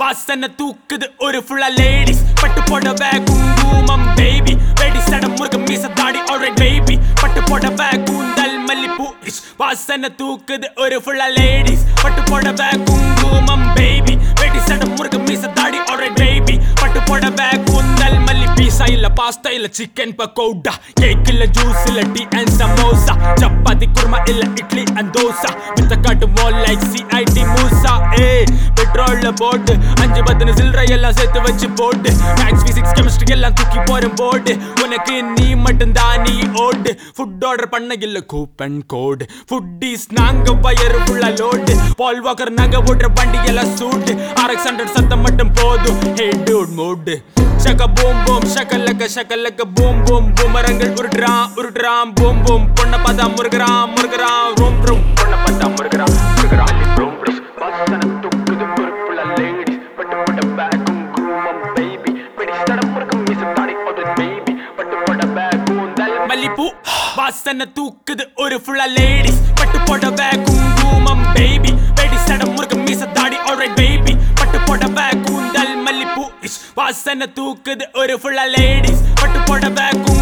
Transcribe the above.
வாசனை தூக்குது ஒரு ஃபுல்லா லேடிஸ் பட்டு போடவே குங்குமம் பேபி வெடி சடம் முருக மீச தாடி ஆல்ரைட் பேபி பட்டு போடவே கூந்தல் மல்லிப்பூ இஷ். வாசனை தூக்குது ஒரு ஃபுல்லா லேடிஸ் பட்டு போடவே குங்குமம் பேபி வெடி சடம் முருக மீச தாடி ஆல்ரைட் பேபி பட்டு போடவே கூந்தல் மல்லி பீஸா இல்ல பாஸ்தா இல்ல சிக்கன் பக்கோடா கேக் இல்ல ஜூஸ் இல்ல டீ அண்ட் சமோசா சப்பாத்தி குருமா இல்ல இட்லி அண்ட் தோசா வித்த காட்டுவோம் லைக் சிஐடி மூசா ஏ பெட்ரோல்ல போட்டு அஞ்சு பத்து சில்லறை எல்லாம் சேர்த்து வச்சு போட்டு மேக்ஸ் பிசிக்ஸ் கெமிஸ்ட்ரி எல்லாம் தூக்கி போறேன் போட்டு உனக்கு நீ மட்டும் தான் நீ ஓடு ஃபுட் ஆர்டர் பண்ண இல்ல கூப்பன் கோடு ஃபுட்டீஸ் நாங்க வயறு ஃபுல்லா லோடு பால் வாக்கர் நாங்க ஓடுற வண்டி எல்லாம் சூட்டு ஆர்எக்ஸ் ஹண்ட்ரட் சத்தம் மட்டும் போதும் ஹே டூட் மூடு ஷக பூம் பூம் ஷகலக்க ஷகலக்க பூம் பூம் பூமரங்கள் உருட்டுறான் உருட்டுறான் பூம் பூம் பொண்ணை பார்த்தா முருகிறான் முருகிறான் ரூம் ரூம் பொண்ணை பார்த்தா முருகிறான் முருகிறான் ரூம் ரூம் வாசனை துக்குது பொறுப்புள்ள லேடிஸ் பட்டு போட்ட பேக்கும் குரூமம் பேபி பெடி சடம் முருகம் மீச தாடி ஒரு பேபி பட்டு போட்ட பேக் கூந்தல் மல்லிப்பூ வாசனை தூக்குது ஒரு ஃபுல்லா லேடிஸ் பட்டு போட்ட பேக் குங்குமம் பேபி பெடி சடம் முருகம் மீச தாடி ஆல்ரைட் பேபி பட்டு போட்ட பேக் கூந்தல் மல்லிப்பூ இஷ். வாசனை தூக்குது ஒரு ஃபுல்லா லேடிஸ் பட்டு போட்ட பேக்